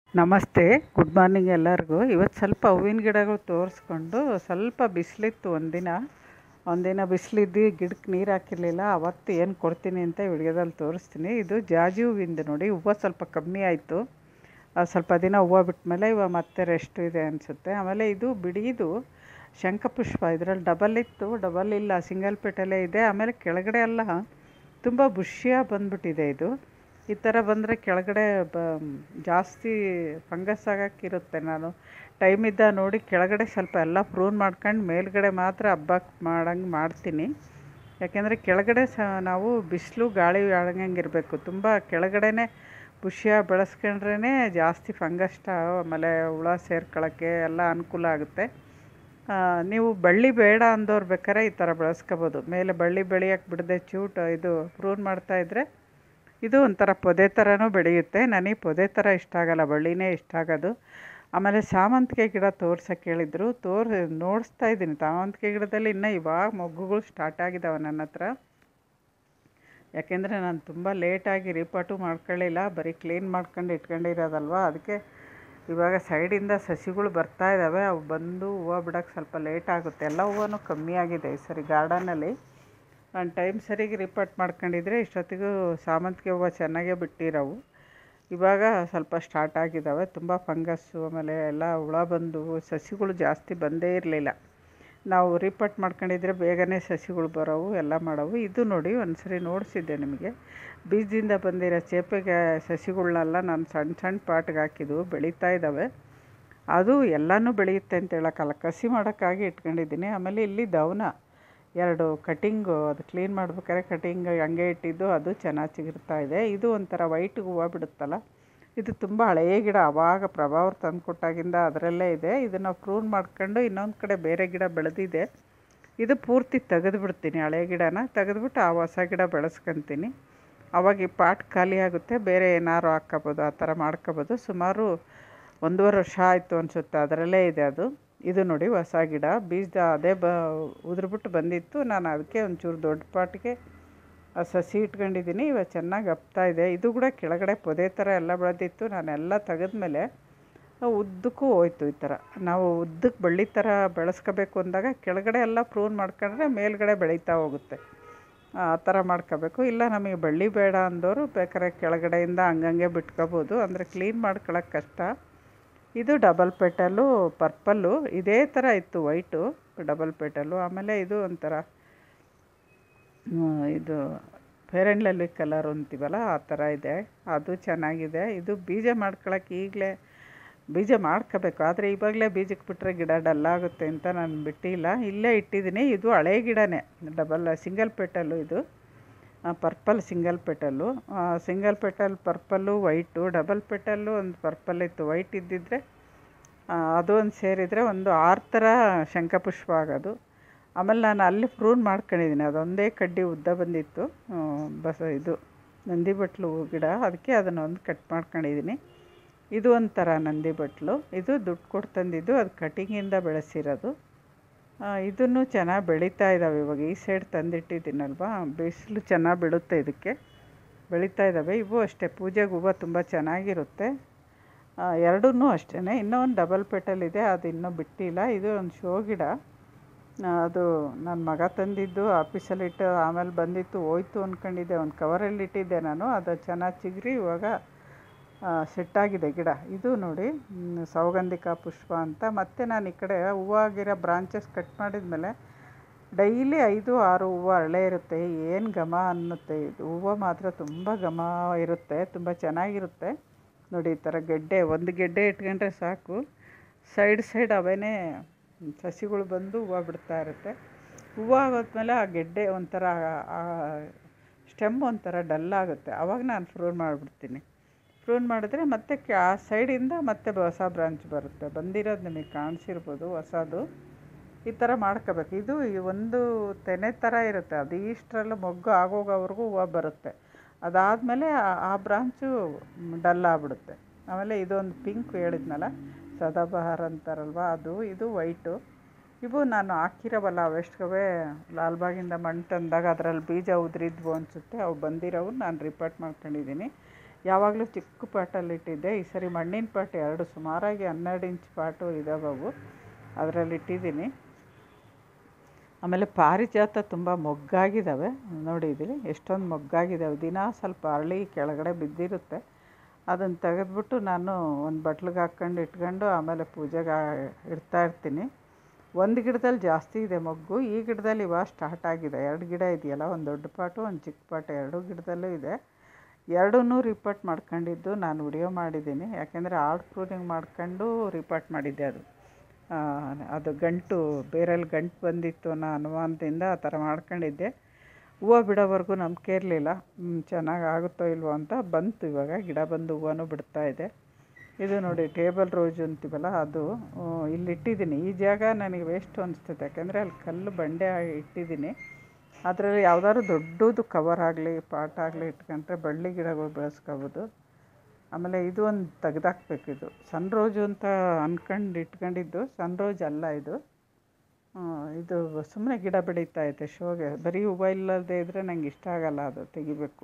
ನಮಸ್ತೆ good morning ಎಲ್ಲರಿಗೂ ಇವತ್ತು ಸ್ವಲ್ಪ ಹೂವಿನ ಗಿಡಗಳು ತೋರಿಸ್ಕೊಂಡು ಸ್ವಲ್ಪ ಬಿಸಿಲಿತ್ತು ಒಂದಿನ ಒಂದಿನ ಬಿಸಿಲಿದ್ದು ಗಿಡಕ್ಕೆ ನೀರು ಹಾಕಿರಲಿಲ್ಲ ಅವತ್ತು ಏನು ಕೊಡ್ತೀನಿ ಅಂತ ವಿಡಿಯೋದಲ್ಲಿ ತೋರಿಸ್ತೀನಿ ಇದು ಜಾಜಿ ಹೂವಿಂದು ನೋಡಿ ಹೂವು ಸ್ವಲ್ಪ ಕಮ್ಮಿ ಆಯಿತು ಸ್ವಲ್ಪ ದಿನ ಹೂವು ಬಿಟ್ಮೇಲೆ ಇವಾಗ ಮತ್ತೆ ರೆಸ್ಟ್ ಇದೆ ಅನಿಸುತ್ತೆ ಆಮೇಲೆ ಇದು ಬಿಡಿದು ಶಂಖಪುಷ್ಪ ಇದರಲ್ಲಿ ಡಬಲ್ ಇತ್ತು ಡಬಲ್ ಇಲ್ಲ ಸಿಂಗಲ್ ಪೆಟಲೇ ಇದೆ ಆಮೇಲೆ ಕೆಳಗಡೆ ಎಲ್ಲ ತುಂಬ ಬುಷಿಯಾಗಿ ಬಂದ್ಬಿಟ್ಟಿದೆ ಇದು ಈ ಥರ ಬಂದರೆ ಕೆಳಗಡೆ ಬ ಜಾಸ್ತಿ ಫಂಗಸ್ ಆಗೋಕ್ಕಿರುತ್ತೆ ನಾನು ಟೈಮ್ ಇದ್ದ ನೋಡಿ ಕೆಳಗಡೆ ಸ್ವಲ್ಪ ಎಲ್ಲ ಪ್ರೂನ್ ಮಾಡ್ಕೊಂಡು ಮೇಲ್ಗಡೆ ಮಾತ್ರ ಹಬ್ಬಕ್ಕೆ ಮಾಡಂಗೆ ಮಾಡ್ತೀನಿ ಯಾಕೆಂದರೆ ಕೆಳಗಡೆ ಸ ನಾವು ಬಿಸಿಲು ಗಾಳಿ ಆಡಂಗಿರಬೇಕು ತುಂಬ ಕೆಳಗಡೆನೇ ಬುಷಿಯಾಗಿ ಬೆಳೆಸ್ಕೊಂಡ್ರೇ ಜಾಸ್ತಿ ಫಂಗಸ್ ಆಮೇಲೆ ಹುಳ ಸೇರ್ಕೊಳ್ಳೋಕ್ಕೆ ಎಲ್ಲ ಅನುಕೂಲ ಆಗುತ್ತೆ ನೀವು ಬಳ್ಳಿ ಬೇಡ ಅಂದವ್ರು ಬೇಕಾದ್ರೆ ಈ ಥರ ಬೆಳೆಸ್ಕೋಬೋದು ಮೇಲೆ ಬಳ್ಳಿ ಬೆಳೆಯೋಕ್ಕೆ ಬಿಡದೆ ಚೂಟ್ ಇದು ಪ್ರೂನ್ ಮಾಡ್ತಾಯಿದ್ರೆ ಇದು ಒಂಥರ ಪೊದೆ ಥರನೂ ಬೆಳೆಯುತ್ತೆ ನನಗೆ ಪೊದೆ ಥರ ಇಷ್ಟ ಆಗಲ್ಲ ಬಳ್ಳಿನೇ ಇಷ್ಟ ಆಗೋದು ಆಮೇಲೆ ಸಾವಂತಿಗೆ ಗಿಡ ತೋರ್ಸೋಕೆ ಹೇಳಿದ್ರು ತೋರ್ ನೋಡಿಸ್ತಾ ಇದ್ದೀನಿ ಸಾವಂತಿಗೆ ಗಿಡದಲ್ಲಿ ಇನ್ನೂ ಇವಾಗ ಮೊಗ್ಗುಗಳು ಸ್ಟಾರ್ಟ್ ಆಗಿದ್ದಾವೆ ನನ್ನ ಹತ್ರ ಯಾಕೆಂದರೆ ನಾನು ತುಂಬ ಲೇಟಾಗಿ ರಿಪಾಟು ಮಾಡ್ಕೊಳ್ಳಿಲ್ಲ ಬರೀ ಕ್ಲೀನ್ ಮಾಡ್ಕೊಂಡು ಇಟ್ಕೊಂಡಿರೋದಲ್ವ ಅದಕ್ಕೆ ಇವಾಗ ಸೈಡಿಂದ ಸಸಿಗಳು ಬರ್ತಾ ಇದ್ದಾವೆ ಅವು ಬಂದು ಹೂವು ಬಿಡೋಕ್ಕೆ ಸ್ವಲ್ಪ ಲೇಟ್ ಆಗುತ್ತೆ ಎಲ್ಲ ಹೂವೂ ಕಮ್ಮಿ ಆಗಿದೆ ಈ ಸರಿ ಗಾರ್ಡನಲ್ಲಿ ನಾನು ಟೈಮ್ ಸರಿಗೆ ರಿಪೋರ್ಟ್ ಮಾಡ್ಕೊಂಡಿದ್ರೆ ಇಷ್ಟೊತ್ತಿಗೂ ಸಾಮಂತಿಗೆ ಹೂವು ಚೆನ್ನಾಗೇ ಬಿಟ್ಟಿರೋವು ಇವಾಗ ಸ್ವಲ್ಪ ಸ್ಟಾರ್ಟ್ ಆಗಿದ್ದಾವೆ ತುಂಬ ಫಂಗಸ್ಸು ಆಮೇಲೆ ಎಲ್ಲ ಹುಳ ಬಂದು ಸಸಿಗಳು ಜಾಸ್ತಿ ಬಂದೇ ಇರಲಿಲ್ಲ ನಾವು ರಿಪೋರ್ಟ್ ಮಾಡ್ಕೊಂಡಿದ್ರೆ ಬೇಗನೆ ಸಸಿಗಳು ಬರೋವು ಎಲ್ಲ ಮಾಡೋವು ಇದು ನೋಡಿ ಒಂದು ಸರಿ ನೋಡಿಸಿದ್ದೆ ನಿಮಗೆ ಬೀಜದಿಂದ ಬಂದಿರೋ ಚೇಪೆಗೆ ಸಸಿಗಳನ್ನೆಲ್ಲ ನಾನು ಸಣ್ಣ ಸಣ್ಣ ಪಾಟ್ಗೆ ಹಾಕಿದ್ವು ಬೆಳೀತಾ ಇದ್ದಾವೆ ಅದು ಎಲ್ಲನೂ ಬೆಳೆಯುತ್ತೆ ಅಂತ ಹೇಳೋಕ್ಕಲ್ಲ ಕಸಿ ಮಾಡೋಕ್ಕಾಗಿ ಇಟ್ಕೊಂಡಿದ್ದೀನಿ ಆಮೇಲೆ ಇಲ್ಲಿ ದವನ ಎರಡು ಕಟಿಂಗು ಅದು ಕ್ಲೀನ್ ಮಾಡ್ಬೇಕಾದ್ರೆ ಕಟಿಂಗ್ ಹಂಗೆ ಇಟ್ಟಿದ್ದು ಅದು ಚೆನ್ನಾಗಿ ಚಿಗುರ್ತಾ ಇದೆ ಇದು ಒಂಥರ ವೈಟ್ ಹೂವು ಬಿಡುತ್ತಲ್ಲ ಇದು ತುಂಬ ಹಳೆಯ ಗಿಡ ಆವಾಗ ಪ್ರಭಾವ್ರು ತಂದು ಕೊಟ್ಟಾಗಿಂದ ಅದರಲ್ಲೇ ಇದೆ ಇದನ್ನು ಪ್ರೂನ್ ಮಾಡ್ಕೊಂಡು ಇನ್ನೊಂದು ಕಡೆ ಬೇರೆ ಗಿಡ ಬೆಳೆದಿದೆ ಇದು ಪೂರ್ತಿ ತೆಗೆದು ಬಿಡ್ತೀನಿ ಹಳೆಯ ಗಿಡನ ತೆಗೆದ್ಬಿಟ್ಟು ಆ ಹೊಸ ಗಿಡ ಬೆಳೆಸ್ಕೊತೀನಿ ಅವಾಗ ಈ ಪಾಟ್ ಖಾಲಿ ಆಗುತ್ತೆ ಬೇರೆ ಏನಾರು ಹಾಕ್ಕೋಬೋದು ಆ ಥರ ಮಾಡ್ಕೋಬೋದು ಸುಮಾರು ಒಂದೂವರೆ ವರ್ಷ ಆಯಿತು ಅನಿಸುತ್ತೆ ಅದರಲ್ಲೇ ಇದೆ ಅದು ಇದು ನೋಡಿ ಹೊಸ ಗಿಡ ಬೀಜ ಅದೇ ಬ ಉದುರ್ಬಿಟ್ಟು ಬಂದಿತ್ತು ನಾನು ಅದಕ್ಕೆ ಒಂಚೂರು ದೊಡ್ಡ ಪಾಟಿಗೆ ಸಸಿ ಇಟ್ಕೊಂಡಿದ್ದೀನಿ ಇವಾಗ ಚೆನ್ನಾಗಿ ಹಪ್ತಾ ಇದೆ ಇದು ಕೂಡ ಕೆಳಗಡೆ ಪೊದೆ ಥರ ಎಲ್ಲ ಬೆಳೆದಿತ್ತು ನಾನೆಲ್ಲ ತೆಗೆದ್ಮೇಲೆ ಉದ್ದಕ್ಕೂ ಹೋಯ್ತು ಈ ಥರ ನಾವು ಉದ್ದಕ್ಕೆ ಬಳ್ಳಿ ಥರ ಬೆಳೆಸ್ಕೋಬೇಕು ಅಂದಾಗ ಕೆಳಗಡೆ ಎಲ್ಲ ಪ್ರೂನ್ ಮಾಡ್ಕೊಂಡ್ರೆ ಮೇಲ್ಗಡೆ ಬೆಳೀತಾ ಹೋಗುತ್ತೆ ಆ ಥರ ಮಾಡ್ಕೋಬೇಕು ಇಲ್ಲ ನಮಗೆ ಬಳ್ಳಿ ಬೇಡ ಅಂದವರು ಬೇಕಾದ್ರೆ ಕೆಳಗಡೆಯಿಂದ ಹಂಗಂಗೆ ಬಿಟ್ಕೋಬೋದು ಅಂದರೆ ಕ್ಲೀನ್ ಮಾಡ್ಕೊಳ್ಳೋಕೆ ಕಷ್ಟ ಇದು ಡಬಲ್ ಪೆಟಲು ಪರ್ಪಲ್ಲು ಇದೇ ಥರ ಇತ್ತು ವೈಟು ಡಬಲ್ ಪೆಟಲು ಆಮೇಲೆ ಇದು ಒಂಥರ ಇದು ಫೇರ್ ಆ್ಯಂಡ್ ಲವ್ಲಿ ಕಲರ್ ಅಂತೀವಲ್ಲ ಆ ಥರ ಇದೆ ಅದು ಚೆನ್ನಾಗಿದೆ ಇದು ಬೀಜ ಮಾಡ್ಕೊಳಕ್ಕೆ ಈಗಲೇ ಬೀಜ ಮಾಡ್ಕೋಬೇಕು ಆದರೆ ಇವಾಗಲೇ ಬೀಜಕ್ಕೆ ಬಿಟ್ಟರೆ ಗಿಡ ಡಲ್ಲಾಗುತ್ತೆ ಅಂತ ನಾನು ಬಿಟ್ಟಿಲ್ಲ ಇಲ್ಲೇ ಇಟ್ಟಿದ್ದೀನಿ ಇದು ಹಳೆ ಗಿಡನೇ ಡಬಲ್ ಸಿಂಗಲ್ ಪೆಟಲ್ಲು ಇದು purple single petal single petal purple white double petal ಒಂದು ಪರ್ಪಲ್ ಇತ್ತು ವೈಟ್ ಇದ್ದಿದ್ದರೆ ಅದು ಒಂದು ಸೇರಿದರೆ ಒಂದು ಆರು ಥರ ಶಂಖಪುಷ್ಪ ಆಗೋದು ಆಮೇಲೆ ನಾನು ಅಲ್ಲಿ ಪ್ರೂನ್ ಮಾಡ್ಕೊಂಡಿದ್ದೀನಿ ಅದೊಂದೇ ಕಡ್ಡಿ ಉದ್ದ ಬಂದಿತ್ತು ಬಸ ಇದು ನಂದಿ ಬಟ್ಲು ಗಿಡ ಅದಕ್ಕೆ ಅದನ್ನು ಒಂದು ಕಟ್ ಮಾಡ್ಕೊಂಡಿದ್ದೀನಿ ಇದು ಒಂಥರ ನಂದಿ ಬಟ್ಲು ಇದು ದುಡ್ಡು ಕೊಟ್ಟು ತಂದಿದ್ದು ಅದು ಕಟಿಂಗಿಂದ ಬೆಳೆಸಿರೋದು ಇದನ್ನು ಚೆನ್ನಾಗಿ ಬೆಳೀತಾ ಇದ್ದಾವೆ ಇವಾಗ ಈ ಸೈಡ್ ತಂದಿಟ್ಟಿದ್ದೀನಲ್ವ ಬಿಸಿಲು ಚೆನ್ನಾಗಿ ಬೀಳುತ್ತೆ ಇದಕ್ಕೆ ಬೆಳೀತಾ ಇದ್ದಾವೆ ಇವು ಅಷ್ಟೇ ಪೂಜೆಗೆ ಹೂವು ತುಂಬ ಚೆನ್ನಾಗಿರುತ್ತೆ ಎರಡೂ ಅಷ್ಟೇ ಇನ್ನೂ ಒಂದು ಡಬಲ್ ಪೆಟಲ್ ಇದೆ ಅದು ಇನ್ನೂ ಬಿಟ್ಟಿಲ್ಲ ಇದು ಒಂದು ಶೋ ಗಿಡ ಅದು ನನ್ನ ಮಗ ತಂದಿದ್ದು ಆಫೀಸಲ್ಲಿ ಇಟ್ಟು ಆಮೇಲೆ ಬಂದಿತ್ತು ಹೋಯ್ತು ಅಂದ್ಕೊಂಡಿದ್ದೆ ಒಂದು ಕವರಲ್ಲಿ ಇಟ್ಟಿದ್ದೆ ನಾನು ಅದು ಚೆನ್ನಾಗಿ ಚಿಗುರಿ ಇವಾಗ ಸೆಟ್ಟಾಗಿದೆ ಗಿಡ ಇದು ನೋಡಿ ಸೌಗಂಧಿಕ ಪುಷ್ಪ ಅಂತ ಮತ್ತು ನಾನು ಈ ಕಡೆ ಹೂವಾಗಿರೋ ಬ್ರಾಂಚಸ್ ಕಟ್ ಮಾಡಿದ ಮೇಲೆ ಡೈಲಿ ಐದು ಆರು ಹೂವು ಅರಳೆ ಇರುತ್ತೆ ಏನು ಘಮ ಅನ್ನುತ್ತೆ ಇದು ಹೂವು ಮಾತ್ರ ತುಂಬ ಘಮ ಇರುತ್ತೆ ತುಂಬ ಚೆನ್ನಾಗಿರುತ್ತೆ ನೋಡಿ ಈ ಥರ ಗೆಡ್ಡೆ ಒಂದು ಗೆಡ್ಡೆ ಇಟ್ಕೊಂಡ್ರೆ ಸಾಕು ಸೈಡ್ ಸೈಡ್ ಅವೇನೇ ಸಸಿಗಳು ಬಂದು ಹೂವು ಬಿಡ್ತಾ ಇರುತ್ತೆ ಹೂವು ಆಗೋದ್ಮೇಲೆ ಆ ಗೆಡ್ಡೆ ಒಂಥರ ಸ್ಟೆಮ್ ಒಂಥರ ಡಲ್ ಆಗುತ್ತೆ ಆವಾಗ ನಾನು ಪ್ರೂನ್ ಮಾಡಿಬಿಡ್ತೀನಿ ಪ್ರೂನ್ ಮಾಡಿದ್ರೆ ಮತ್ತೆ ಆ ಸೈಡಿಂದ ಮತ್ತೆ ಹೊಸ ಬ್ರಾಂಚ್ ಬರುತ್ತೆ ಬಂದಿರೋದು ನಿಮಗೆ ಕಾಣಿಸಿರ್ಬೋದು ಹೊಸದು ಈ ಥರ ಮಾಡ್ಕೋಬೇಕು ಇದು ಒಂದು ತೆನೆ ಥರ ಇರುತ್ತೆ ಅದು ಇಷ್ಟರಲ್ಲೂ ಮೊಗ್ಗು ಆಗೋಗೋವರೆಗೂ ಹೂವು ಬರುತ್ತೆ ಅದಾದಮೇಲೆ ಆ ಬ್ರಾಂಚು ಡಲ್ ಆಗಿಬಿಡುತ್ತೆ ಆಮೇಲೆ ಇದೊಂದು ಪಿಂಕ್ ಹೇಳಿದ್ನಲ್ಲ ಸದಾಬಹಾರ ಅಂತಾರಲ್ವ ಅದು ಇದು ವೈಟು ಇವು ನಾನು ಹಾಕಿರೋವಲ್ಲ ಅವೆಷ್ಟವೇ ಲಾಲ್ಬಾಗಿಂದ ಮಣ್ಣು ತಂದಾಗ ಅದರಲ್ಲಿ ಬೀಜ ಉದುರಿದ್ವು ಅನಿಸುತ್ತೆ ಅವು ಬಂದಿರೋವು ನಾನು ರಿಪೋರ್ಟ್ ಮಾಡ್ಕೊಂಡಿದ್ದೀನಿ ಯಾವಾಗಲೂ ಚಿಕ್ಕ ಪಾಟಲ್ಲಿ ಇಟ್ಟಿದ್ದೆ ಈ ಸರಿ ಮಣ್ಣಿನ ಪಾಟ್ ಎರಡು ಸುಮಾರಾಗಿ ಹನ್ನೆರಡು ಇಂಚ್ ಪಾಟು ಇದಾವೆ ಅವು ಅದರಲ್ಲಿ ಇಟ್ಟಿದ್ದೀನಿ ಆಮೇಲೆ ಪಾರಿಜಾತ ತುಂಬ ಮೊಗ್ಗಾಗಿದ್ದಾವೆ ನೋಡಿದ್ದೀರಿ ಎಷ್ಟೊಂದು ಮೊಗ್ಗಾಗಿದ್ದಾವೆ ದಿನ ಸ್ವಲ್ಪ ಅರಳಿ ಕೆಳಗಡೆ ಬಿದ್ದಿರುತ್ತೆ ಅದನ್ನು ತೆಗೆದ್ಬಿಟ್ಟು ನಾನು ಒಂದು ಬಟ್ಲಿಗೆ ಹಾಕ್ಕೊಂಡು ಇಟ್ಕೊಂಡು ಆಮೇಲೆ ಪೂಜೆಗೆ ಇಡ್ತಾ ಇರ್ತೀನಿ ಒಂದು ಗಿಡದಲ್ಲಿ ಜಾಸ್ತಿ ಇದೆ ಮೊಗ್ಗು ಈ ಗಿಡದಲ್ಲಿ ಇವಾಗ ಸ್ಟಾರ್ಟ್ ಆಗಿದೆ ಎರಡು ಗಿಡ ಇದೆಯಲ್ಲ ಒಂದು ದೊಡ್ಡ ಪಾಟು ಒಂದು ಚಿಕ್ಕ ಪಾಟು ಎರಡೂ ಗಿಡದಲ್ಲೂ ಇದೆ ಎರಡನ್ನೂ ರಿಪೋರ್ಟ್ ಮಾಡ್ಕೊಂಡಿದ್ದು ನಾನು ವಿಡಿಯೋ ಮಾಡಿದ್ದೀನಿ ಯಾಕೆಂದರೆ ಆರ್ಟ್ ಪ್ರೂನಿಂಗ್ ಮಾಡ್ಕೊಂಡು ರಿಪೋರ್ಟ್ ಮಾಡಿದ್ದೆ ಅದು ಆ, ಅದು ಗಂಟು ಬೇರಲ್ಲಿ ಗಂಟು ಬಂದಿತ್ತು ಅನ್ನೋ ಅನುಮಾನದಿಂದ ಆ ಥರ ಮಾಡ್ಕೊಂಡಿದ್ದೆ ಹೂವು ಬಿಡೋವರೆಗೂ ನಂಬಿಕೆ ಇರಲಿಲ್ಲ ಚೆನ್ನಾಗಿ ಆಗುತ್ತೋ ಇಲ್ವೋ ಅಂತ ಬಂತು ಇವಾಗ ಗಿಡ ಬಂದು ಹೂವನೂ ಬಿಡ್ತಾ ಇದೆ ಇದು ನೋಡಿ ಟೇಬಲ್ ರೋಜು ಅಂತೀವಲ್ಲ ಅದು ಆ, ಇಲ್ಲಿ ಇಟ್ಟಿದ್ದೀನಿ ಈ ಜಾಗ ನನಗೆ ವೇಸ್ಟ್ ಅನಿಸ್ತದೆ ಯಾಕೆಂದರೆ ಅಲ್ಲಿ ಕಲ್ಲು ಬಂಡೆ ಇಟ್ಟಿದ್ದೀನಿ ಅದರಲ್ಲಿ ಯಾವ್ದಾದ್ರು ದೊಡ್ಡದು ಕವರ್ ಆಗಲಿ ಪಾಟ್ ಆಗಲಿ ಇಟ್ಕೊಂಡ್ರೆ ಬಳ್ಳಿ ಗಿಡಗಳು ಬೆಳೆಸ್ಕೋಬೋದು ಆಮೇಲೆ ಇದು ಒಂದು ತೆಗ್ದಾಕ್ಬೇಕು ಇದು ಸನ್ ರೋಜು ಅಂತ ಅಂದ್ಕೊಂಡು ಇಟ್ಕೊಂಡಿದ್ದು ಸನ್ ರೋಜ್ ಅಲ್ಲ ಇದು ಆ, ಇದು ಸುಮ್ಮನೆ ಗಿಡ ಬೆಳೀತಾ ಐತೆ ಶೋಗೆ ಬರೀ ಹೂವು ಇಲ್ಲದೆ ಇದ್ದರೆ ನಂಗೆ ಇಷ್ಟ ಆಗಲ್ಲ ಅದು ತೆಗಿಬೇಕು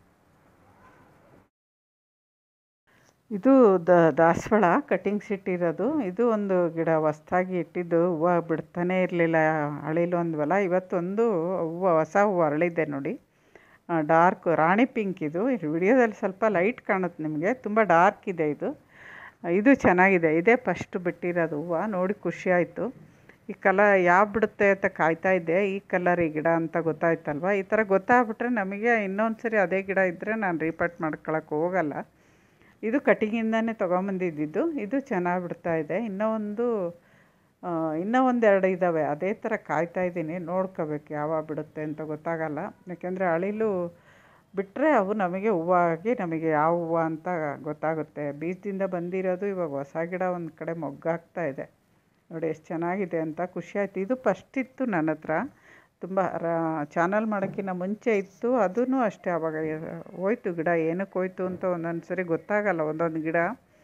ಇದು ದ ದಾಸವಾಳ ಕಟಿಂಗ್ಸ್ ಇಟ್ಟಿರೋದು ಇದು ಒಂದು ಗಿಡ ಹೊಸ್ದಾಗಿ ಇಟ್ಟಿದ್ದು ಹೂವು ಬಿಡ್ತಾನೇ ಇರಲಿಲ್ಲ ಅಳಿಲು ಅಂದ್ವಲ್ಲ ಇವತ್ತೊಂದು ಹೂವು ಹೊಸ ಹೂವು ಅರಳಿದೆ ನೋಡಿ ಡಾರ್ಕ್ ರಾಣಿ ಪಿಂಕ್ ಇದು ವಿಡಿಯೋದಲ್ಲಿ ಸ್ವಲ್ಪ ಲೈಟ್ ಕಾಣುತ್ತೆ ನಿಮಗೆ ತುಂಬ ಡಾರ್ಕ್ ಇದೆ ಇದು ಇದು ಚೆನ್ನಾಗಿದೆ ಇದೇ ಫಸ್ಟ್ ಬಿಟ್ಟಿರೋದು ಹೂವು ನೋಡಿ ಖುಷಿ ಆಯಿತು ಈ ಕಲರ್ ಯಾವ ಬಿಡುತ್ತೆ ಅಂತ ಕಾಯ್ತಾ ಇದ್ದೆ ಈ ಕಲರ್ ಈ ಗಿಡ ಅಂತ ಗೊತ್ತಾಯ್ತಲ್ವ ಈ ಥರ ಗೊತ್ತಾಗ್ಬಿಟ್ರೆ ನಮಗೆ ಇನ್ನೊಂದು ಸರಿ ಅದೇ ಗಿಡ ಇದ್ದರೆ ನಾನು ರೀಪಟ್ ಮಾಡ್ಕೊಳಕ್ಕೆ ಹೋಗಲ್ಲ ಇದು ಕಟಿಂಗಿಂದನೇ ತೊಗೊಂಬಂದಿದ್ದು ಇದು ಚೆನ್ನಾಗಿ ಬಿಡ್ತಾ ಇದೆ ಇನ್ನೂ ಒಂದು ಆ, ಇನ್ನೂ ಒಂದೆರಡು ಇದ್ದಾವೆ ಅದೇ ಥರ ಕಾಯ್ತಾ ಇದ್ದೀನಿ ನೋಡ್ಕೋಬೇಕು ಯಾವಾಗ ಬಿಡುತ್ತೆ ಅಂತ ಗೊತ್ತಾಗಲ್ಲ ಯಾಕೆಂದರೆ ಅಳಿಲು ಬಿಟ್ಟರೆ ಅವು ನಮಗೆ ಹೂವಾಗಿ ನಮಗೆ ಯಾವ ಹೂವು ಅಂತ ಗೊತ್ತಾಗುತ್ತೆ ಬೀಜದಿಂದ ಬಂದಿರೋದು ಇವಾಗ ಹೊಸ ಗಿಡ ಒಂದು ಕಡೆ ಮೊಗ್ಗಾಗ್ತಾ ಇದೆ ನೋಡಿ ಎಷ್ಟು ಚೆನ್ನಾಗಿದೆ ಅಂತ ಖುಷಿ ಆಯ್ತು ಇದು ಫಸ್ಟ್ ಇತ್ತು ನನ್ನ ಹತ್ರ ತುಂಬ ಚಾನಲ್ ಮಾಡೋಕ್ಕಿಂತ ಮುಂಚೆ ಇತ್ತು ಅದೂ ಅಷ್ಟೇ ಆವಾಗ ಹೋಯ್ತು ಗಿಡ ಏನಕ್ಕೆ ಹೋಯ್ತು ಅಂತ ಒಂದೊಂದು ಸರಿ ಗೊತ್ತಾಗಲ್ಲ ಒಂದೊಂದು ಗಿಡ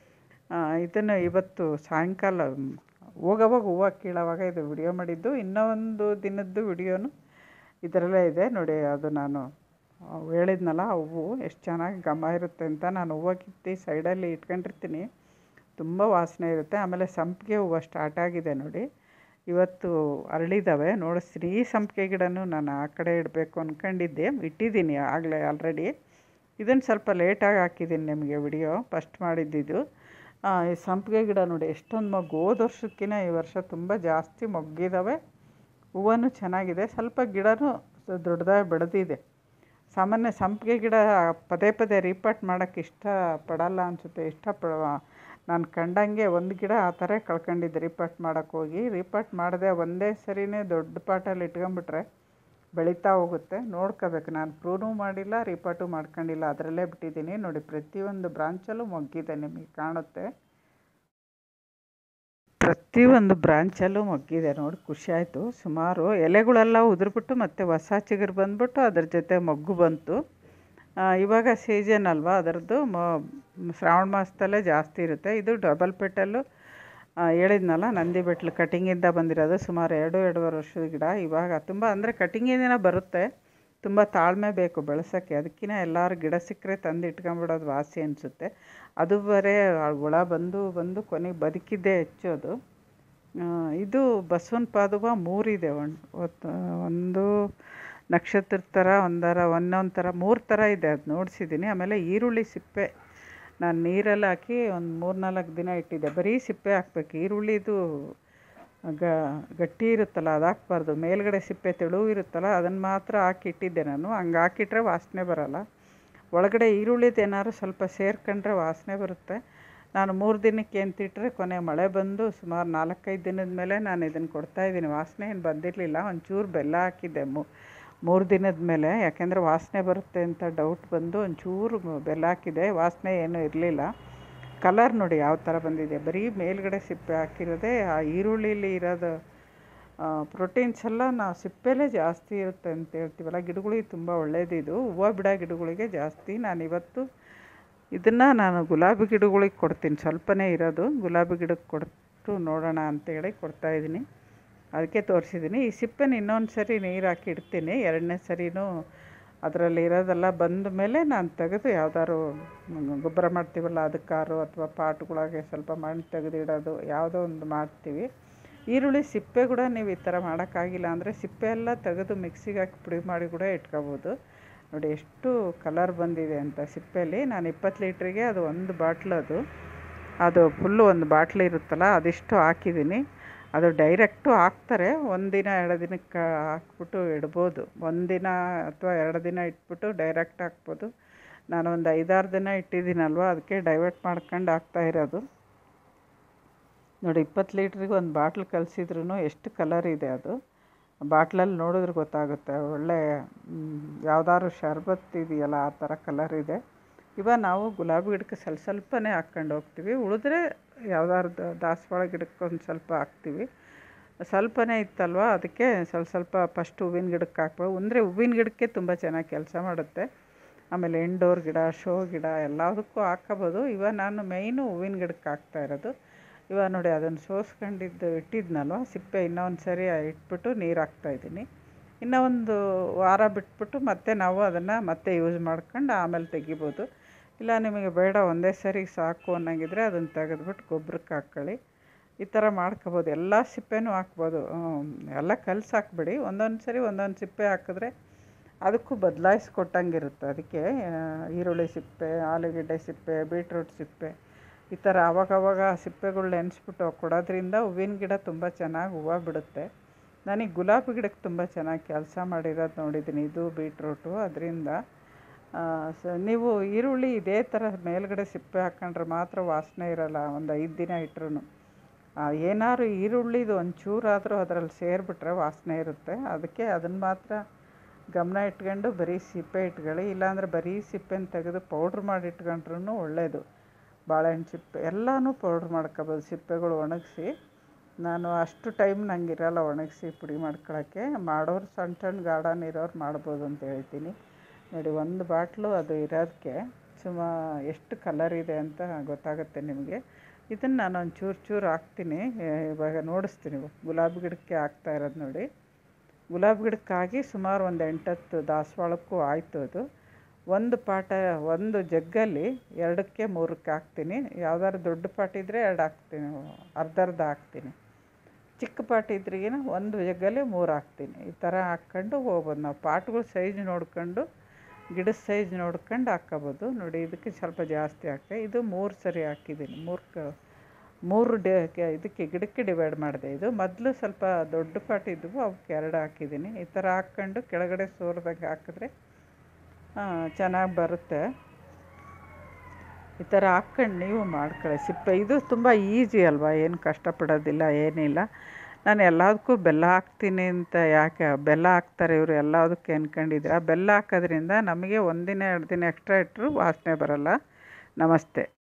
ಇದನ್ನು ಇವತ್ತು ಸಾಯಂಕಾಲ ಹೋಗೋವಾಗ ಹೂವು ಕೀಳೋವಾಗ ಇದು ವಿಡಿಯೋ ಮಾಡಿದ್ದು ಇನ್ನೂ ಒಂದು ದಿನದ್ದು ವಿಡಿಯೋನು ಇದರಲ್ಲೇ ಇದೆ ನೋಡಿ ಅದು ನಾನು ಆ, ಹೇಳಿದ್ನಲ್ಲ ಆ ಹೂವು ಎಷ್ಟು ಚೆನ್ನಾಗಿ ಘಮ ಇರುತ್ತೆ ಅಂತ ನಾನು ಹೂವು ಕಿತ್ತಿ ಸೈಡಲ್ಲಿ ಇಟ್ಕೊಂಡಿರ್ತೀನಿ ತುಂಬ ವಾಸನೆ ಇರುತ್ತೆ ಆಮೇಲೆ ಸಂಪಿಗೆ ಹೂವು ಸ್ಟಾರ್ಟ್ ಆಗಿದೆ ನೋಡಿ ಇವತ್ತು ಅರಳಿದ್ದಾವೆ ನೋಡಿಸ್ತೀನಿ ಈ ಸಂಪಿಗೆ ಗಿಡನೂ ನಾನು ಆ ಕಡೆ ಇಡಬೇಕು ಅಂದ್ಕೊಂಡಿದ್ದೆ ಇಟ್ಟಿದ್ದೀನಿ ಆಗಲೇ ಆಲ್ರೆಡಿ ಇದನ್ನು ಸ್ವಲ್ಪ ಲೇಟಾಗಿ ಹಾಕಿದ್ದೀನಿ ನಿಮಗೆ ವಿಡಿಯೋ ಫಸ್ಟ್ ಮಾಡಿದ್ದಿದ್ದು ಆ, ಈ ಸಂಪಿಗೆ ಗಿಡ ನೋಡಿ ಎಷ್ಟೊಂದು ಮೊಗ್ಗು ಹೋದ ವರ್ಷಕ್ಕಿಂತ ಈ ವರ್ಷ ತುಂಬ ಜಾಸ್ತಿ ಮೊಗ್ಗಿದ್ದಾವೆ ಹೂವನು ಚೆನ್ನಾಗಿದೆ ಸ್ವಲ್ಪ ಗಿಡನೂ ಸ- ದೊಡ್ಡದಾಗಿ ಬೆಳೆದಿದೆ ಸಾಮಾನ್ಯ ಸಂಪಿಗೆ ಗಿಡ ಪದೇ ಪದೇ ರೀಪಾಟ್ ಮಾಡೋಕ್ಕೆ ಇಷ್ಟಪಡಲ್ಲ ಅನಿಸುತ್ತೆ ಇಷ್ಟಪಡ ನಾನು ಕಂಡಂಗೆ ಒಂದು ಗಿಡ ಆ ಥರ ಕಳ್ಕೊಂಡಿದ್ದೆ ರೀಪಾಟ್ ಮಾಡೋಕ್ಕೆ ಹೋಗಿ ರೀಪಾಟ್ ಮಾಡದೆ ಒಂದೇ ಸರಿನೇ ದೊಡ್ಡ ಪಾಟಲ್ಲಿ ಇಟ್ಕೊಂಬಿಟ್ರೆ ಬೆಳೀತಾ ಹೋಗುತ್ತೆ ನೋಡ್ಕೋಬೇಕು ನಾನು ಪ್ರೂನೂ ಮಾಡಿಲ್ಲ ರೀಪಾಟು ಮಾಡ್ಕೊಂಡಿಲ್ಲ ಅದರಲ್ಲೇ ಬಿಟ್ಟಿದ್ದೀನಿ ನೋಡಿ ಪ್ರತಿಯೊಂದು ಬ್ರಾಂಚಲ್ಲೂ ಮೊಗ್ಗಿದೆ ನಿಮಗೆ ಕಾಣುತ್ತೆ ಪ್ರತಿಯೊಂದು ಬ್ರಾಂಚಲ್ಲೂ ಮೊಗ್ಗಿದೆ ನೋಡಿ ಖುಷಿ ಆಯಿತು ಸುಮಾರು ಎಲೆಗಳೆಲ್ಲ ಉದುರ್ಬಿಟ್ಟು ಮತ್ತೆ ಹೊಸ ಚಿಗುರು ಬಂದ್ಬಿಟ್ಟು ಅದ್ರ ಜೊತೆ ಮೊಗ್ಗು ಬಂತು ಆ, ಇವಾಗ ಸೀಸನ್ ಅಲ್ವಾ ಅದರದ್ದು ಮೊ ಶ್ರಾವಣ ಮಾಸದಲ್ಲೇ ಜಾಸ್ತಿ ಇರುತ್ತೆ ಇದು ಡಬಲ್ ಪೆಟಲ್ಲು ಆ, ಹೇಳಿದ್ನಲ್ಲ ನಂದಿ ಬೆಟ್ಲು ಕಟಿಂಗಿಂದ ಬಂದಿರೋದು ಸುಮಾರು ಎರಡು ಎರಡೂವರೆ ವರ್ಷದ ಗಿಡ ಇವಾಗ ತುಂಬ ಅಂದರೆ ಕಟಿಂಗಿನ ಬರುತ್ತೆ ತುಂಬ ತಾಳ್ಮೆ ಬೇಕು ಬೆಳೆಸೋಕ್ಕೆ ಅದಕ್ಕಿಂತ ಎಲ್ಲರೂ ಗಿಡ ಸಿಕ್ಕರೆ ತಂದು ಇಟ್ಕೊಂಬಿಡೋದು ವಾಸಿ ಅನಿಸುತ್ತೆ ಅದು ಬರೇ ಆ ಹುಳ ಬಂದು ಬಂದು ಕೊನೆಗೆ ಬದುಕಿದ್ದೇ ಹೆಚ್ಚು ಅದು ಆ, ಇದು ಬಸವನ ಪಾದುವ ಮೂರಿದೆ ಒಂದು ಒಂದು ನಕ್ಷತ್ರದ ಥರ ಒಂದರ ಒಂದೊಂದು ಥರ ಮೂರು ಥರ ಇದೆ ಅದು ನೋಡಿಸಿದ್ದೀನಿ ಆಮೇಲೆ ಈರುಳ್ಳಿ ಸಿಪ್ಪೆ ನಾನು ನೀರಲ್ಲಿ ಹಾಕಿ ಒಂದು ಮೂರು ನಾಲ್ಕು ದಿನ ಇಟ್ಟಿದ್ದೆ ಬರೀ ಸಿಪ್ಪೆ ಹಾಕ್ಬೇಕು ಈರುಳ್ಳಿದು ಗ ಗಟ್ಟಿ ಇರುತ್ತಲ್ಲ ಅದು ಹಾಕ್ಬಾರ್ದು ಮೇಲ್ಗಡೆ ಸಿಪ್ಪೆ ತೆಳು ಇರುತ್ತಲ್ಲ ಅದನ್ನು ಮಾತ್ರ ಹಾಕಿ ಇಟ್ಟಿದ್ದೆ ನಾನು ಹಂಗೆ ಹಾಕಿಟ್ರೆ ವಾಸನೆ ಬರೋಲ್ಲ ಒಳಗಡೆ ಈರುಳ್ಳಿದು ಏನಾದ್ರು ಸ್ವಲ್ಪ ಸೇರ್ಕೊಂಡ್ರೆ ವಾಸನೆ ಬರುತ್ತೆ ನಾನು ಮೂರು ದಿನಕ್ಕೆ ಅಂತಿಟ್ರೆ ಕೊನೆ ಮಳೆ ಬಂದು ಸುಮಾರು ನಾಲ್ಕೈದು ದಿನದ ಮೇಲೆ ನಾನು ಇದನ್ನು ಕೊಡ್ತಾಯಿದ್ದೀನಿ ವಾಸನೆ ಏನು ಬಂದಿರಲಿಲ್ಲ ಒಂಚೂರು ಬೆಲ್ಲ ಹಾಕಿದ್ದೆ ಮೂ ಮೂರು ದಿನದ ಮೇಲೆ ಯಾಕೆಂದರೆ ವಾಸನೆ ಬರುತ್ತೆ ಅಂತ ಡೌಟ್ ಬಂದು ಒಂಚೂರು ಬೆಲ್ಲ ಹಾಕಿದೆ ವಾಸನೆ ಏನೂ ಇರಲಿಲ್ಲ ಕಲರ್ ನೋಡಿ ಯಾವ ಥರ ಬಂದಿದೆ ಬರೀ ಮೇಲ್ಗಡೆ ಸಿಪ್ಪೆ ಹಾಕಿರೋದೇ ಆ ಈರುಳ್ಳಿಲಿ ಇರೋದು ಪ್ರೋಟೀನ್ಸ್ ಎಲ್ಲ ನಾವು ಸಿಪ್ಪೆಲೇ ಜಾಸ್ತಿ ಇರುತ್ತೆ ಅಂತ ಹೇಳ್ತೀವಲ್ಲ ಗಿಡಗಳಿಗೆ ತುಂಬ ಒಳ್ಳೆಯದಿದು ಹೂವು ಬಿಡೋ ಗಿಡಗಳಿಗೆ ಜಾಸ್ತಿ ನಾನು ಇವತ್ತು ಇದನ್ನು ನಾನು ಗುಲಾಬಿ ಗಿಡಗಳಿಗೆ ಕೊಡ್ತೀನಿ ಸ್ವಲ್ಪನೇ ಇರೋದು ಗುಲಾಬಿ ಗಿಡಕ್ಕೆ ಕೊಟ್ಟು ನೋಡೋಣ ಅಂತೇಳಿ ಕೊಡ್ತಾಯಿದ್ದೀನಿ ಅದಕ್ಕೆ ತೋರಿಸಿದ್ದೀನಿ ಈ ಸಿಪ್ಪೆನ ಇನ್ನೊಂದು ಸರಿ ನೀರು ಹಾಕಿ ಇಡ್ತೀನಿ ಎರಡನೇ ಸರಿನೂ ಅದರಲ್ಲಿ ಇರೋದೆಲ್ಲ ಬಂದ ಮೇಲೆ ನಾನು ತೆಗೆದು ಯಾವ್ದಾದ್ರು ಗೊಬ್ಬರ ಮಾಡ್ತೀವಲ್ಲ ಅದಕ್ಕಾರು ಅಥವಾ ಪಾಟ್ಗೊಳಗೆ ಸ್ವಲ್ಪ ಮಣ್ಣು ತೆಗೆದಿಡೋದು ಯಾವುದೋ ಒಂದು ಮಾಡ್ತೀವಿ ಈರುಳ್ಳಿ ಸಿಪ್ಪೆ ಕೂಡ ನೀವು ಈ ಥರ ಮಾಡೋಕ್ಕಾಗಿಲ್ಲ ಅಂದರೆ ಸಿಪ್ಪೆ ಎಲ್ಲ ತೆಗೆದು ಮಿಕ್ಸಿಗೆ ಹಾಕಿ ಪುಡಿ ಮಾಡಿ ಕೂಡ ಇಟ್ಕೋಬೋದು ನೋಡಿ ಎಷ್ಟು ಕಲರ್ ಬಂದಿದೆ ಅಂತ ಸಿಪ್ಪೆಯಲ್ಲಿ ನಾನು ಇಪ್ಪತ್ತು ಲೀಟ್ರಿಗೆ ಅದು ಒಂದು ಬಾಟ್ಲ್ ಅದು ಅದು ಫುಲ್ಲು ಒಂದು ಬಾಟ್ಲ್ ಇರುತ್ತಲ್ಲ ಅದಿಷ್ಟು ಹಾಕಿದ್ದೀನಿ ಅದು ಡೈರೆಕ್ಟು ಹಾಕ್ತಾರೆ ಒಂದಿನ ಎರಡು ದಿನಕ್ಕೆ ಹಾಕ್ಬಿಟ್ಟು ಇಡ್ಬೋದು ಒಂದಿನ ಅಥವಾ ಎರಡು ದಿನ ಇಟ್ಬಿಟ್ಟು ಡೈರೆಕ್ಟ್ ಹಾಕ್ಬೋದು ನಾನು ಒಂದು ಐದಾರು ದಿನ ಇಟ್ಟಿದ್ದೀನಲ್ವ ಅದಕ್ಕೆ ಡೈವರ್ಟ್ ಮಾಡ್ಕೊಂಡು ಹಾಕ್ತಾ ಇರೋದು ನೋಡಿ ಇಪ್ಪತ್ತು ಲೀಟ್ರಿಗೆ ಒಂದು ಬಾಟ್ಲ್ ಕಲಸಿದ್ರೂ ಎಷ್ಟು ಕಲರ್ ಇದೆ ಅದು ಬಾಟ್ಲಲ್ಲಿ ನೋಡಿದ್ರೆ ಗೊತ್ತಾಗುತ್ತೆ ಒಳ್ಳೆ ಯಾವ್ದಾದ್ರು ಶರ್ಬತ್ ಇದೆಯಲ್ಲ ಆ ಥರ ಕಲರ್ ಇದೆ ಇವಾಗ ನಾವು ಗುಲಾಬಿ ಗಿಡಕ್ಕೆ ಸ್ವಲ್ಪ ಸ್ವಲ್ಪನೇ ಹಾಕ್ಕೊಂಡು ಹೋಗ್ತೀವಿ ಉಳಿದ್ರೆ ಯಾವ್ದಾದ್ರು ದಾಸವಾಳ ಗಿಡಕ್ಕೆ ಒಂದು ಸ್ವಲ್ಪ ಹಾಕ್ತೀವಿ ಸ್ವಲ್ಪನೇ ಇತ್ತಲ್ವ ಅದಕ್ಕೆ ಸ್ವಲ್ಪ ಸ್ವಲ್ಪ ಫಸ್ಟ್ ಹೂವಿನ ಗಿಡಕ್ಕೆ ಹಾಕ್ಬೋದು ಅಂದರೆ ಹೂವಿನ ಗಿಡಕ್ಕೆ ತುಂಬ ಚೆನ್ನಾಗಿ ಕೆಲಸ ಮಾಡುತ್ತೆ ಆಮೇಲೆ ಇಂಡೋರ್ ಗಿಡ ಶೋ ಗಿಡ ಎಲ್ಲದಕ್ಕೂ ಹಾಕ್ಕೋಬೋದು ಇವಾಗ ನಾನು ಮೇಯ್ನು ಹೂವಿನ ಗಿಡಕ್ಕೆ ಹಾಕ್ತಾ ಇರೋದು ಇವಾಗ ನೋಡಿ ಅದನ್ನು ಸೋಸ್ಕೊಂಡಿದ್ದು ಇಟ್ಟಿದ್ನಲ್ವ ಸಿಪ್ಪೆ ಇನ್ನೂ ಒಂದು ಸರಿ ಇಟ್ಬಿಟ್ಟು ನೀರು ಹಾಕ್ತಾಯಿದ್ದೀನಿ ಇನ್ನೂ ಒಂದು ವಾರ ಬಿಟ್ಬಿಟ್ಟು ಮತ್ತೆ ನಾವು ಅದನ್ನು ಮತ್ತೆ ಯೂಸ್ ಮಾಡ್ಕೊಂಡು ಆಮೇಲೆ ತೆಗಿಬೋದು ಇಲ್ಲ ನಿಮಗೆ ಬೇಡ ಒಂದೇ ಸರಿ ಸಾಕು ಅನ್ನಂಗಿದ್ರೆ ಅದನ್ನು ತೆಗೆದ್ಬಿಟ್ಟು ಗೊಬ್ಬರಕ್ಕೆ ಹಾಕ್ಕೊಳ್ಳಿ ಈ ಥರ ಮಾಡ್ಕೊಬೋದು ಎಲ್ಲ ಸಿಪ್ಪೆನೂ ಹಾಕ್ಬೋದು ಎಲ್ಲ ಕಲಸಿ ಹಾಕ್ಬೇಡಿ ಒಂದೊಂದು ಸರಿ ಒಂದೊಂದು ಸಿಪ್ಪೆ ಹಾಕಿದ್ರೆ ಅದಕ್ಕೂ ಬದಲಾಯಿಸಿ ಕೊಟ್ಟಂಗಿರುತ್ತೆ ಅದಕ್ಕೆ ಈರುಳ್ಳಿ ಸಿಪ್ಪೆ ಆಲೂಗೆಡ್ಡೆ ಸಿಪ್ಪೆ ಬೀಟ್ರೂಟ್ ಸಿಪ್ಪೆ ಈ ಥರ ಆವಾಗವಾಗ ಸಿಪ್ಪೆಗಳು ನೆನೆಸ್ಬಿಟ್ಟು ಕೊಡೋದ್ರಿಂದ ಹೂವಿನ ಗಿಡ ತುಂಬ ಚೆನ್ನಾಗಿ ಹೂವು ಬಿಡುತ್ತೆ ನನಗೆ ಗುಲಾಬಿ ಗಿಡಕ್ಕೆ ತುಂಬ ಚೆನ್ನಾಗಿ ಕೆಲಸ ಮಾಡಿರೋದು ನೋಡಿದ್ದೀನಿ ಇದು ಬೀಟ್ರೂಟು ಅದರಿಂದ ಸ ನೀವು ಈರುಳ್ಳಿ ಇದೇ ಥರ ಮೇಲ್ಗಡೆ ಸಿಪ್ಪೆ ಹಾಕ್ಕೊಂಡ್ರೆ ಮಾತ್ರ ವಾಸನೆ ಇರೋಲ್ಲ ಒಂದು ಐದು ದಿನ ಇಟ್ರೂ ಏನಾದ್ರು ಈರುಳ್ಳಿದು ಒಂಚೂರಾದರೂ ಅದರಲ್ಲಿ ಸೇರಿಬಿಟ್ರೆ ವಾಸನೆ ಇರುತ್ತೆ ಅದಕ್ಕೆ ಅದನ್ನು ಮಾತ್ರ ಗಮನ ಇಟ್ಕೊಂಡು ಬರೀ ಸಿಪ್ಪೆ ಇಟ್ಕೊಳ್ಳಿ ಇಲ್ಲಾಂದರೆ ಬರೀ ಸಿಪ್ಪೆನ ತೆಗೆದು ಪೌಡ್ರ್ ಮಾಡಿ ಇಟ್ಕೊಂಡ್ರೂ ಒಳ್ಳೆಯದು ಬಾಳೆಹಣ್ಣು ಸಿಪ್ಪೆ ಎಲ್ಲನೂ ಪೌಡ್ರ್ ಮಾಡ್ಕೊಬೋದು ಸಿಪ್ಪೆಗಳು ಒಣಗಿಸಿ ನಾನು ಅಷ್ಟು ಟೈಮ್ ನಂಗೆ ಇರೋಲ್ಲ ಒಣಗಿಸಿ ಪುಡಿ ಮಾಡ್ಕೊಳ್ಳೋಕ್ಕೆ ಮಾಡೋರು ಸಣ್ಣ ಸಣ್ಣ ಗಾರ್ಡನ್ ಇರೋರು ಮಾಡ್ಬೋದು ಅಂತ ಹೇಳ್ತೀನಿ ನೋಡಿ ಒಂದು ಬಾಟ್ಲು ಅದು ಇರೋದಕ್ಕೆ ಸುಮಾ ಎಷ್ಟು ಕಲರ್ ಇದೆ ಅಂತ ಗೊತ್ತಾಗುತ್ತೆ ನಿಮಗೆ ಇದನ್ನು ನಾನು ಒಂದು ಚೂರು ಚೂರು ಹಾಕ್ತೀನಿ ಇವಾಗ ನೋಡಿಸ್ತೀನಿ ಗುಲಾಬಿ ಗಿಡಕ್ಕೆ ಹಾಕ್ತಾ ಇರೋದು ನೋಡಿ ಗುಲಾಬಿ ಗಿಡಕ್ಕಾಗಿ ಸುಮಾರು ಒಂದು ಎಂಟತ್ತು ದಾಸವಾಳಕ್ಕೂ ಆಯಿತು ಅದು ಒಂದು ಪಾಟ ಒಂದು ಜಗ್ಗಲ್ಲಿ ಎರಡಕ್ಕೆ ಮೂರಕ್ಕೆ ಹಾಕ್ತೀನಿ ಯಾವ್ದಾದ್ರು ದೊಡ್ಡ ಪಾಟ್ ಇದ್ದರೆ ಎರಡು ಹಾಕ್ತೀನಿ ಅರ್ಧ ಅರ್ಧ ಹಾಕ್ತೀನಿ ಚಿಕ್ಕ ಪಾಟ್ ಇದ್ರಿಗಿನ ಒಂದು ಜಗ್ಗಲ್ಲಿ ಮೂರು ಹಾಕ್ತೀನಿ ಈ ಥರ ಹಾಕ್ಕೊಂಡು ಹೋಗ್ಬೋದು ನಾವು ಪಾಟ್ಗಳ ಸೈಜ್ ನೋಡ್ಕೊಂಡು ಗಿಡದ ಸೈಜ್ ನೋಡ್ಕೊಂಡು ಹಾಕ್ಕೋಬೋದು ನೋಡಿ ಇದಕ್ಕೆ ಸ್ವಲ್ಪ ಜಾಸ್ತಿ ಹಾಕ್ತೆ ಇದು ಮೂರು ಸರಿ ಹಾಕಿದ್ದೀನಿ ಮೂರು ಕ ಮೂರು ಡೆ ಇದಕ್ಕೆ ಗಿಡಕ್ಕೆ ಡಿವೈಡ್ ಮಾಡಿದೆ ಇದು ಮೊದಲು ಸ್ವಲ್ಪ ದೊಡ್ಡ ಪಾಟ್ ಇದ್ದವು ಅವಕ್ಕೆ ಎರಡು ಹಾಕಿದ್ದೀನಿ ಈ ಥರ ಹಾಕ್ಕೊಂಡು ಕೆಳಗಡೆ ಸೋರ್ದಂಗೆ ಹಾಕಿದ್ರೆ ಚೆನ್ನಾಗಿ ಬರುತ್ತೆ ಈ ಥರ ಹಾಕ್ಕೊಂಡು ನೀವು ಮಾಡ್ಕೊಳ್ಳಿ ಸಿಪ್ಪೆ ಇದು ತುಂಬ ಈಸಿ ಅಲ್ವಾ ಏನು ಕಷ್ಟಪಡೋದಿಲ್ಲ ಏನಿಲ್ಲ ನಾನು ಎಲ್ಲದಕ್ಕೂ ಬೆಲ್ಲ ಹಾಕ್ತೀನಿ ಅಂತ ಯಾಕೆ ಬೆಲ್ಲ ಹಾಕ್ತಾರೆ ಇವರು ಎಲ್ಲದಕ್ಕೆ ಅನ್ಕೊಂಡಿದ್ರೆ ಬೆಲ್ಲ ಹಾಕೋದ್ರಿಂದ ನಮಗೆ ಒಂದಿನ ಎರಡು ದಿನ ಎಕ್ಸ್ಟ್ರಾ ಇಟ್ಟರು ವಾಸನೆ ಬರೋಲ್ಲ ನಮಸ್ತೆ